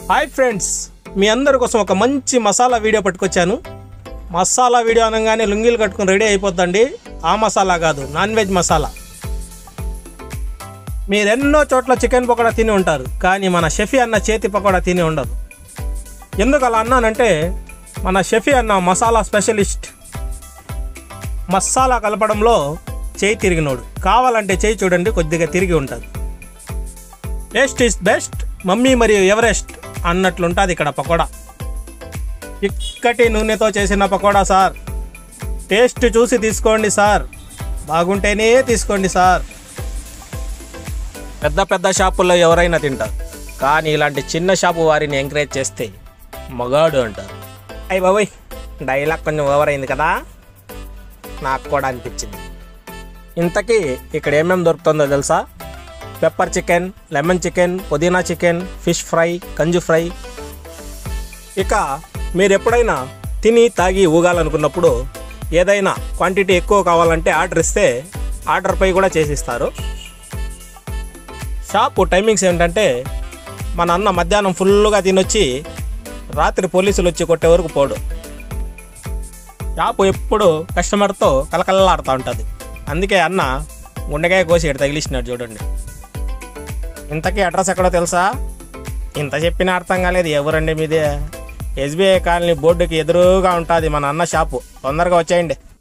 hi friends మీ అందరి కోసం ఒక మంచి మసాలా వీడియో పట్టుకొచ్చాను మసాలా వీడియో అనగానే లుంగీలు కట్టుకుని రెడీ అయిపోద్దండి ఆ మసాలా కాదు నాన్ వెజ్ మసాలా మీరు ఎన్నో చోట్ల చికెన్ పకోడా తిని ఉంటారు కానీ మన షెఫీ అన్న చేతి పకోడా తిని ఉండదు ఎందుకు అలా అన్నానంటే మన షెఫీ అన్న మసాలా స్పెషలిస్ట్ మసాలా కలపడంలో చేయి తిరిగినోడు కావాలంటే చేయి చూడండి కొద్దిగా తిరిగి ఉంటుంది టేస్ట్ ఈస్ బెస్ట్ మమ్మీ మరియు ఎవరెస్ట్ అన్నట్లుంటుంది ఇక్కడ పకోడా చిక్కటి నూనెతో చేసిన పకోడా సార్ టేస్ట్ చూసి తీసుకోండి సార్ బాగుంటేనే తీసుకోండి సార్ పెద్ద పెద్ద షాపుల్లో ఎవరైనా తింటారు కానీ ఇలాంటి చిన్న షాపు వారిని ఎంకరేజ్ చేస్తే మగాడు అంటారు అయ్యి బాబోయ్ డైలాగ్ కొంచెం ఓవర్ అయింది కదా నాకు కూడా అనిపించింది ఇంతకీ ఇక్కడ ఏమేమి దొరుకుతుందో తెలుసా పెప్పర్ చికెన్ లెమన్ చికెన్ పుదీనా చికెన్ ఫిష్ ఫ్రై కంజు ఫ్రై ఇక మీరు ఎప్పుడైనా తిని తాగి ఊగాలనుకున్నప్పుడు ఏదైనా క్వాంటిటీ ఎక్కువ కావాలంటే ఆర్డర్ ఇస్తే ఆర్డర్పై కూడా చేసిస్తారు షాపు టైమింగ్స్ ఏంటంటే మన అన్న మధ్యాహ్నం ఫుల్గా తినొచ్చి రాత్రి పోలీసులు వచ్చి కొట్టే వరకు పోడు షాపు ఎప్పుడు కస్టమర్తో కలకల్లాడుతూ ఉంటుంది అందుకే అన్న గుండెకాయ కోసి ఇక్కడ తగిలిచ్చినాడు చూడండి ఇంతకీ అడ్రస్ ఎక్కడో తెలుసా ఇంత చెప్పినా అర్థం కాలేదు ఎవరండి మీదే ఎస్బీఐ కాలనీ బోర్డుకి ఎదురుగా ఉంటుంది మన అన్న షాపు తొందరగా వచ్చేయండి